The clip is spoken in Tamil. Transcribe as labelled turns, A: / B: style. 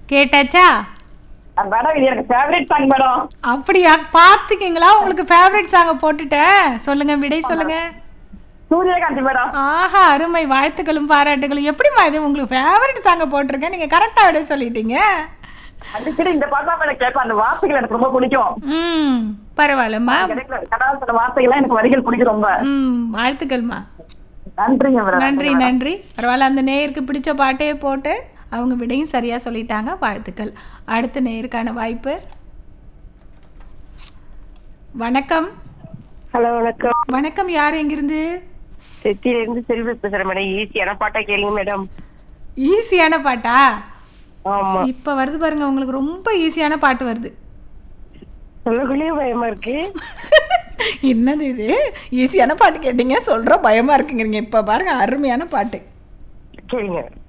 A: கேட்டாச்சா
B: மேடம் இது எனக்கு ஃபேவரட் சாங் மேடம்
A: அப்படியா பார்த்துக்கிங்களா உங்களுக்கு ஃபேவரட் சாங்கை போட்டுட்டேன் சொல்லுங்க விடை சொல்லுங்க
B: சூரியகாந்தி மேடம்
A: ஆஹா அருமை வாழ்த்துக்களும் பாராட்டுகளும் எப்படிம்மா இது உங்களுக்கு ஃபேவரட் சாங்கை போட்டிருக்கேன் நீங்க கரெக்டா விட சொல்லிட்டீங்க
B: அடிக்கடி இந்த பாட்டு தான் மேடம் கேட்பேன் அந்த வார்த்தைகள் எனக்கு ரொம்ப பிடிக்கும்
A: ம் பரவாயில்லம்மா
B: கிடைக்கல கடாசன வார்த்தைகள்லாம் எனக்கு வரிகள் பிடிக்கும் ரொம்ப
A: ம் வாழ்த்துக்கள்மா
B: நன்றிங்க மேடம்
A: நன்றி நன்றி பரவாயில்ல அந்த நேயருக்கு பிடிச்ச பாட்டையே போட்டு அவங்க விடையும் சரியா சொல்லிட்டாங்க வாழ்த்துக்கள் அடுத்த நேயருக்கான வாய்ப்பு வணக்கம்
C: ஹலோ வணக்கம்
A: வணக்கம் யார் எங்கிருந்து
C: செத்தியில இருந்து செல்வி பேசுறேன் மேடம் ஈஸியான பாட்டா கேளுங்க மேடம்
A: ஈஸியான பாட்டா
C: ஆமா
A: இப்ப வருது பாருங்க உங்களுக்கு ரொம்ப ஈஸியான பாட்டு வருது
C: சொல்லக்குள்ளேயே பயமா இருக்கு
A: என்னது இது ஈஸியான பாட்டு கேட்டீங்க சொல்ற பயமா இருக்குங்கிறீங்க இப்ப பாருங்க அருமையான பாட்டு
C: கேளுங்க